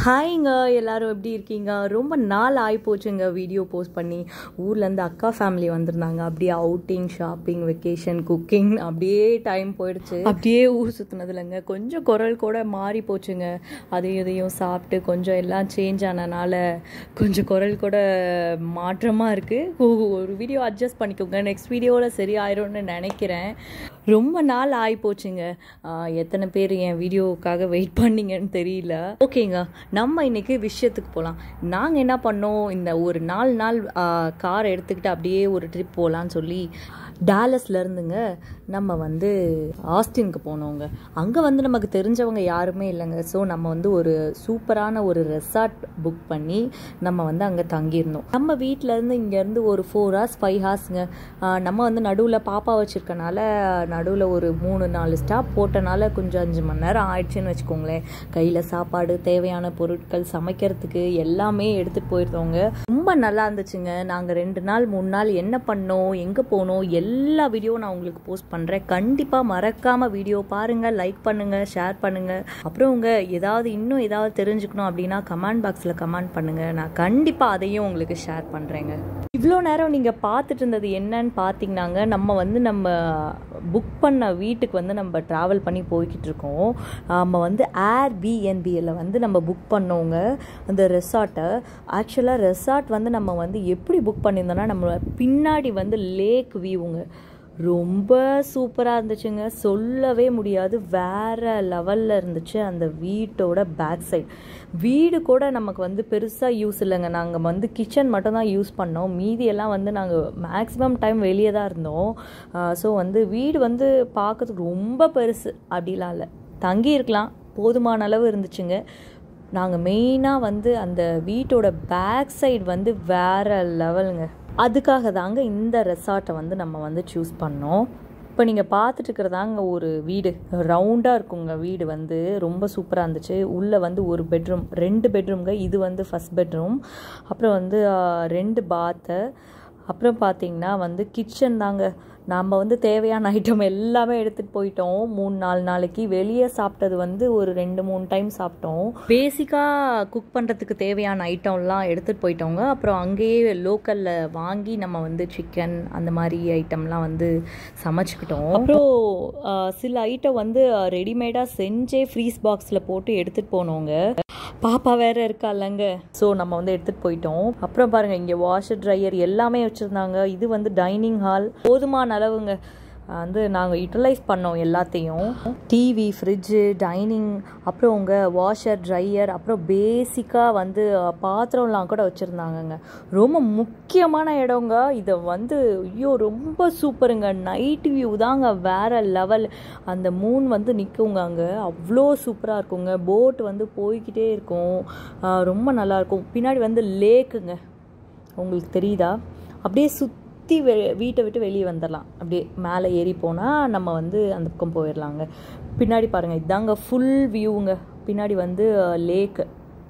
ஹாய்ங்க எல்லாரும் எப்படி இருக்கீங்க ரொம்ப நாள் ஆகி போச்சுங்க வீடியோ போஸ்ட் பண்ணி ஊர்லேருந்து அக்கா ஃபேமிலி வந்திருந்தாங்க அப்படியே அவுட்டிங் ஷாப்பிங் வெக்கேஷன் குக்கிங் அப்படியே டைம் போயிடுச்சு அப்படியே ஊர் சுற்றுனது இல்லைங்க கொஞ்சம் குரல் கூட மாறி போச்சுங்க அதையும் இதையும் சாப்பிட்டு கொஞ்சம் எல்லாம் சேஞ்ச் ஆனனால கொஞ்சம் குரல் கூட மாற்றமாக இருக்குது ஒரு வீடியோ அட்ஜஸ்ட் பண்ணிக்கோங்க நெக்ஸ்ட் வீடியோவில் சரி ஆயிரும்னு நினைக்கிறேன் ரொம்ப நாள் ஆகி போச்சுங்க ஆஹ் எத்தனை பேர் என் வீடியோவுக்காக வெயிட் பண்ணீங்கன்னு தெரியல ஓகேங்க நம்ம இன்னைக்கு விஷயத்துக்கு போகலாம் நாங்கள் என்ன பண்ணோம் இந்த ஒரு நாலு நாள் கார் எடுத்துக்கிட்டு அப்படியே ஒரு ட்ரிப் போகலான்னு சொல்லி டாலஸ்ல இருந்துங்க நம்ம வந்து ஆஸ்டினுக்கு போனோங்க அங்கே வந்து நமக்கு தெரிஞ்சவங்க யாருமே இல்லைங்க ஸோ நம்ம வந்து ஒரு சூப்பரான ஒரு ரெசார்ட் புக் பண்ணி நம்ம வந்து அங்கே தங்கியிருந்தோம் நம்ம வீட்டிலேருந்து இங்கேருந்து ஒரு ஃபோர் ஹவர்ஸ் ஃபைவ் ஹவர்ஸ்ங்க நம்ம வந்து நடுவில் பாப்பா வச்சுருக்கனால நடுவில் ஒரு மூணு நாலு ஸ்டாப் போட்டனால கொஞ்சம் அஞ்சு மணி நேரம் ஆயிடுச்சுன்னு வச்சுக்கோங்களேன் கையில் சாப்பாடு தேவையான பொருட்கள் சமைக்கிறதுக்கு எல்லாமே எடுத்துகிட்டு போயிருந்தோங்க ரொம்ப நல்லா இருந்துச்சுங்க நாங்கள் ரெண்டு நாள் மூணு நாள் என்ன பண்ணோம் எங்கே போனோம் எல்லா வீடியோவும் நான் உங்களுக்கு போஸ்ட் பண்ணுறேன் கண்டிப்பாக மறக்காமல் வீடியோ பாருங்கள் லைக் பண்ணுங்கள் ஷேர் பண்ணுங்கள் அப்புறம் உங்கள் ஏதாவது இன்னும் ஏதாவது தெரிஞ்சுக்கணும் அப்படின்னா கமெண்ட் பாக்ஸில் கமெண்ட் பண்ணுங்கள் நான் கண்டிப்பாக அதையும் உங்களுக்கு ஷேர் பண்ணுறேங்க இவ்வளோ நேரம் நீங்கள் பார்த்துட்டு இருந்தது என்னன்னு பார்த்தீங்கன்னாங்க நம்ம வந்து நம்ம புக் பண்ண வீட்டுக்கு வந்து நம்ம ட்ராவல் பண்ணி போய்கிட்டு இருக்கோம் நம்ம வந்து ஏர் பிஎன்பியில் வந்து நம்ம புக் பண்ணோங்க அந்த ரெசார்ட்டை ஆக்சுவலாக ரெசார்ட் வந்து நம்ம வந்து எப்படி புக் பண்ணியிருந்தோம்னா நம்ம பின்னாடி வந்து லேக் வியூங்க ரொம்ப சூப்பராக இருந்துச்சுங்க சொல்லவே முடியாது வேற லெவலில் இருந்துச்சு அந்த வீட்டோட பேக் சைட் வீடு கூட நமக்கு வந்து பெருசாக யூஸ் இல்லைங்க நாங்கள் வந்து கிச்சன் மட்டும்தான் யூஸ் பண்ணோம் மீதியெல்லாம் வந்து நாங்கள் மேக்ஸிமம் டைம் வெளியே தான் இருந்தோம் ஸோ வந்து வீடு வந்து பார்க்கறதுக்கு ரொம்ப பெருசு அப்படிலாம் இல்லை தங்கி இருக்கலாம் போதுமான அளவு இருந்துச்சுங்க நாங்கள் மெயினாக வந்து அந்த வீட்டோட பேக் சைடு வந்து வேற லெவலுங்க அதுக்காக தாங்க இந்த ரெசார்ட்டை வந்து நம்ம வந்து சூஸ் பண்ணோம் இப்போ நீங்கள் பார்த்துட்டு இருக்கிறதாங்க ஒரு வீடு ரவுண்டாக இருக்குங்க வீடு வந்து ரொம்ப சூப்பராக இருந்துச்சு உள்ளே வந்து ஒரு பெட்ரூம் ரெண்டு பெட்ரூம்ங்க இது வந்து ஃபஸ்ட் பெட்ரூம் அப்புறம் வந்து ரெண்டு பாத்து அப்புறம் பார்த்தீங்கன்னா வந்து கிச்சன் தாங்க நம்ம வந்து தேவையான ஐட்டம் எல்லாமே எடுத்துகிட்டு போயிட்டோம் மூணு நாலு நாளைக்கு வெளியே சாப்பிட்டது வந்து ஒரு ரெண்டு மூணு டைம் சாப்பிட்டோம் பேசிக்காக குக் பண்ணுறதுக்கு தேவையான ஐட்டம்லாம் எடுத்துகிட்டு போயிட்டோங்க அப்புறம் அங்கேயே லோக்கலில் வாங்கி நம்ம வந்து சிக்கன் அந்த மாதிரி ஐட்டம்லாம் வந்து சமைச்சிக்கிட்டோம் அப்புறம் சில ஐட்டம் வந்து ரெடிமேடாக செஞ்சே ஃப்ரீஸ் பாக்ஸில் போட்டு எடுத்துகிட்டு போனோங்க பாப்பா வேற இருக்கா இல்லைங்க ஸோ நம்ம வந்து எடுத்துகிட்டு போயிட்டோம் அப்புறம் பாருங்கள் இங்கே வாஷர் ட்ரையர் எல்லாமே வச்சுருந்தாங்க இது வந்து டைனிங் ஹால் போதுமான அளவுங்க வந்து நாங்கள் யூட்டிலைஸ் பண்ணோம் எல்லாத்தையும் டிவி ஃப்ரிட்ஜு டைனிங் அப்புறம் உங்கள் வாஷர் ட்ரையர் அப்புறம் பேசிக்காக வந்து பாத்திரம்லாம் கூட வச்சுருந்தாங்கங்க ரொம்ப முக்கியமான இடங்க இதை வந்து ஐயோ ரொம்ப சூப்பருங்க நைட் வியூ தாங்க வேற லெவல் அந்த மூன் வந்து நிற்குங்க அங்கே அவ்வளோ சூப்பராக இருக்குங்க போட் வந்து போய்கிட்டே இருக்கும் ரொம்ப நல்லாயிருக்கும் பின்னாடி வந்து லேக்குங்க உங்களுக்கு தெரியுதா அப்படியே சுத் சுற்றி வெ வீட்டை விட்டு வெளியே வந்துடலாம் அப்படியே மேலே ஏறி போனால் நம்ம வந்து அந்த பக்கம் போயிடலாங்க பின்னாடி பாருங்கள் இதாங்க ஃபுல் வியூங்க பின்னாடி வந்து லேக்கு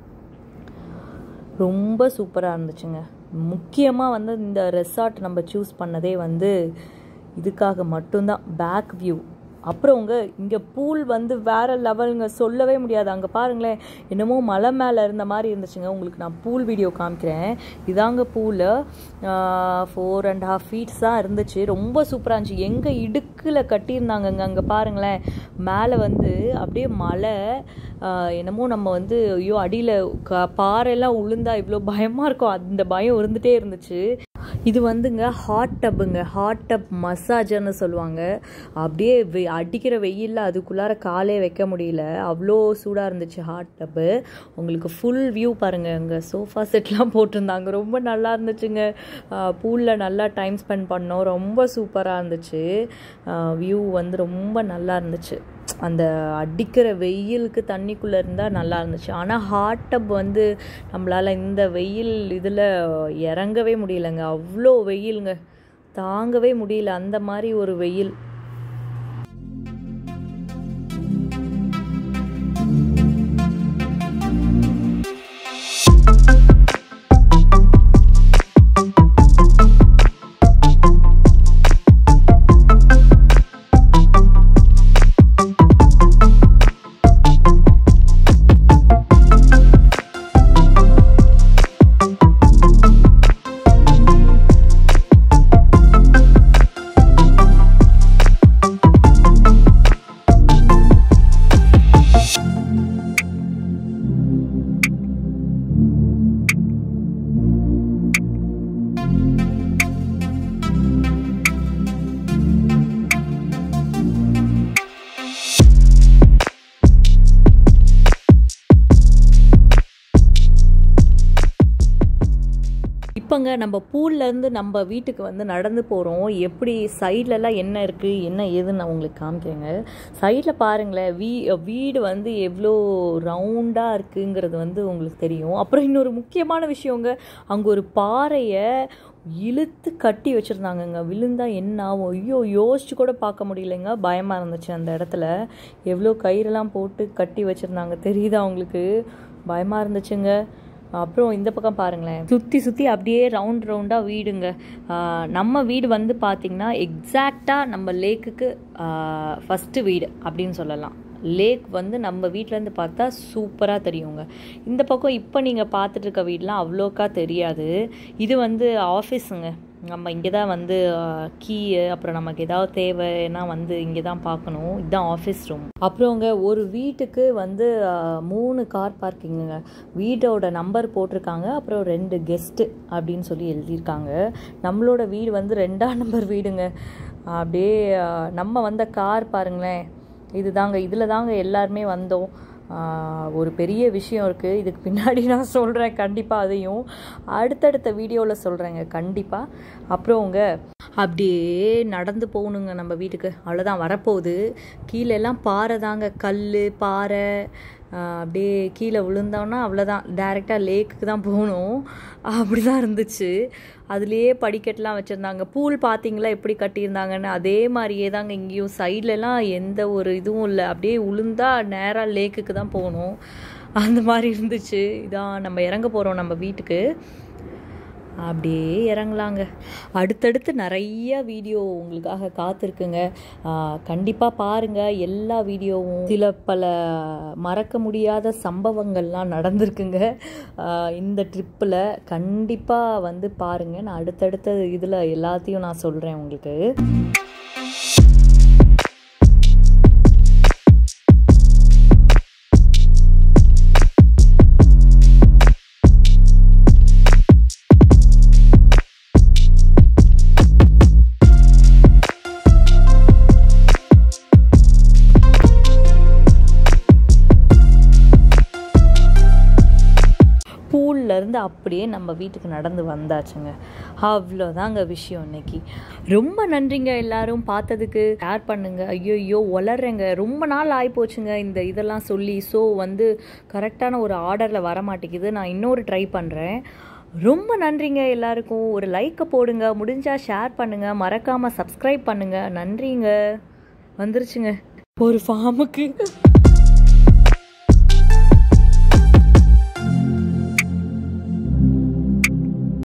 ரொம்ப சூப்பராக இருந்துச்சுங்க முக்கியமாக வந்து இந்த ரெசார்ட் நம்ம சூஸ் பண்ணதே வந்து இதுக்காக மட்டும்தான் பேக் வியூ அப்புறம் உங்க இங்கே பூல் வந்து வேற லெவலுங்க சொல்லவே முடியாது அங்கே பாருங்களேன் என்னமோ மலை மேலே இருந்த மாதிரி இருந்துச்சுங்க உங்களுக்கு நான் பூல் வீடியோ காமிக்கிறேன் இதாங்க pool four and half feets தான் இருந்துச்சு ரொம்ப சூப்பராக இருந்துச்சு எங்கே இடுக்கில் கட்டியிருந்தாங்கங்க அங்கே பாருங்களேன் மேலே வந்து அப்படியே மலை என்னமோ நம்ம வந்து ஐயோ அடியில் க பாறையெல்லாம் உளுந்தா இவ்வளோ பயமாக இருக்கும் அந்த பயம் இருந்துகிட்டே இருந்துச்சு இது வந்துங்க ஹாட் டப்புங்க ஹாட் டப் மசாஜர்னு சொல்லுவாங்க அப்படியே வெ அடிக்கிற வெயிலில் அதுக்குள்ளார காலே வைக்க முடியல அவ்வளோ சூடாக இருந்துச்சு ஹாட் டப்பு உங்களுக்கு ஃபுல் வியூ பாருங்கள் அங்கே சோஃபா செட்லாம் போட்டிருந்தாங்க ரொம்ப நல்லா இருந்துச்சுங்க பூலில் நல்லா டைம் ஸ்பெண்ட் பண்ணோம் ரொம்ப சூப்பராக இருந்துச்சு வியூ வந்து ரொம்ப நல்லா இருந்துச்சு அந்த அடிக்கிற வெயிலுக்கு தண்ணிக்குள்ளே இருந்தால் நல்லா இருந்துச்சு ஆனால் ஹாட் டப் வந்து நம்மளால் இந்த வெயில் இதில் இறங்கவே முடியலங்க அவ்வளோ வெயிலுங்க தாங்கவே முடியல அந்த மாதிரி ஒரு வெயில் இப்போங்க நம்ம பூல்லேருந்து நம்ம வீட்டுக்கு வந்து நடந்து போகிறோம் எப்படி சைட்லலாம் என்ன இருக்குது என்ன ஏதுன்னு நான் உங்களுக்கு காமிக்கிறேங்க சைடில் பாருங்களேன் வீ வீடு வந்து எவ்வளோ ரவுண்டாக இருக்குங்கிறது வந்து உங்களுக்கு தெரியும் அப்புறம் இன்னொரு முக்கியமான விஷயங்க அங்கே ஒரு பாறையை இழுத்து கட்டி வச்சுருந்தாங்கங்க விழுந்தா என்ன ஆகும் ஐயோ யோசிச்சு கூட பார்க்க முடியலைங்க பயமாக இருந்துச்சு அந்த இடத்துல எவ்வளோ கயிறெல்லாம் போட்டு கட்டி வச்சுருந்தாங்க தெரியுதா உங்களுக்கு பயமாக இருந்துச்சுங்க அப்புறம் இந்த பக்கம் பாருங்களேன் சுற்றி சுற்றி அப்படியே ரவுண்ட் ரவுண்டாக வீடுங்க ஆஹ் நம்ம வீடு வந்து பார்த்திங்கன்னா எக்ஸாக்டாக நம்ம லேக்குக்கு ஃபஸ்ட்டு வீடு அப்படின்னு சொல்லலாம் லேக் வந்து நம்ம வீட்டிலேருந்து பார்த்தா சூப்பராக தெரியுங்க இந்த பக்கம் இப்போ நீங்கள் பார்த்துட்டு இருக்க வீடெலாம் அவ்வளோக்கா தெரியாது இது வந்து ஆஃபீஸுங்க நம்ம இங்கே தான் வந்து கீ அப்புறம் நமக்கு ஏதாவது தேவைன்னா வந்து இங்கே தான் பார்க்கணும் இதுதான் ஆஃபீஸ் ரூம் அப்புறங்க ஒரு வீட்டுக்கு வந்து ஆஹ், மூணு கார் பார்க்கிங்குங்க வீட்டோட நம்பர் போட்டிருக்காங்க அப்புறம் ரெண்டு கெஸ்ட்டு அப்படின்னு சொல்லி எழுதியிருக்காங்க நம்மளோட வீடு வந்து ரெண்டாம் நம்பர் வீடுங்க அப்படியே ஆஹ், நம்ம வந்த கார் பாருங்களேன் இது தாங்க இதில் தாங்க எல்லாருமே வந்தோம் ஆஹ் ஒரு பெரிய விஷயம் இருக்குது இதுக்கு பின்னாடி நான் சொல்கிறேன் கண்டிப்பாக அதையும் அடுத்தடுத்த வீடியோவில் சொல்கிறேங்க கண்டிப்பாக அப்புறம்ங்க அப்படியே நடந்து போகணுங்க நம்ம வீட்டுக்கு அவ்வளோதான் வரப்போகுது கீழே எல்லாம் பாறை தாங்க கல் பாறை ஆஹ் அப்படியே கீழே விழுந்தோன்னா அவ்வளோதான் டேரெக்டாக லேக்குக்கு தான் போகணும் அப்படி தான் இருந்துச்சு அதுலேயே படிக்கட்டுலாம் வச்சுருந்தாங்க பூல் பார்த்தீங்களா எப்படி கட்டியிருந்தாங்கன்னு அதே மாதிரியே தாங்க இங்கேயும் சைட்லலாம் எந்த ஒரு இதுவும் இல்லை அப்படியே உளுந்தா நேராக லேக்குக்கு தான் போகணும் அந்த மாதிரி இருந்துச்சு இதான் நம்ம இறங்க போகிறோம் நம்ம வீட்டுக்கு அப்படியே இறங்கலாங்க அடுத்தடுத்து நிறைய வீடியோ உங்களுக்காக காத்திருக்குங்க கண்டிப்பாக பாருங்கள் எல்லா வீடியோவும் சில பல மறக்க முடியாத சம்பவங்கள்லாம் நடந்திருக்குங்க ஆஹ் இந்த ட்ரிப்பில் கண்டிப்பாக வந்து பாருங்கள் நான் அடுத்தடுத்த இதில் எல்லாத்தையும் நான் சொல்கிறேன் உங்களுக்கு பூல்ல இருந்து அப்படியே நம்ம வீட்டுக்கு நடந்து வந்தாச்சுங்க அவ்வளோதாங்க விஷயம் இன்னைக்கு ரொம்ப நன்றிங்க எல்லாரும் பார்த்ததுக்கு ஷேர் பண்ணுங்க ஐயோ ஐயோ வளர்றேங்க ரொம்ப நாள் ஆகிப்போச்சுங்க இந்த இதெல்லாம் சொல்லி ஸோ வந்து கரெக்டான ஒரு ஆர்டரில் வர மாட்டேங்குது நான் இன்னொரு ட்ரை பண்ணுறேன் ரொம்ப நன்றிங்க எல்லாருக்கும் ஒரு லைக்கை போடுங்க முடிஞ்சால் ஷேர் பண்ணுங்கள் மறக்காமல் சப்ஸ்கிரைப் பண்ணுங்கள் நன்றிங்க வந்துருச்சுங்க ஒரு ஃபார்முக்கு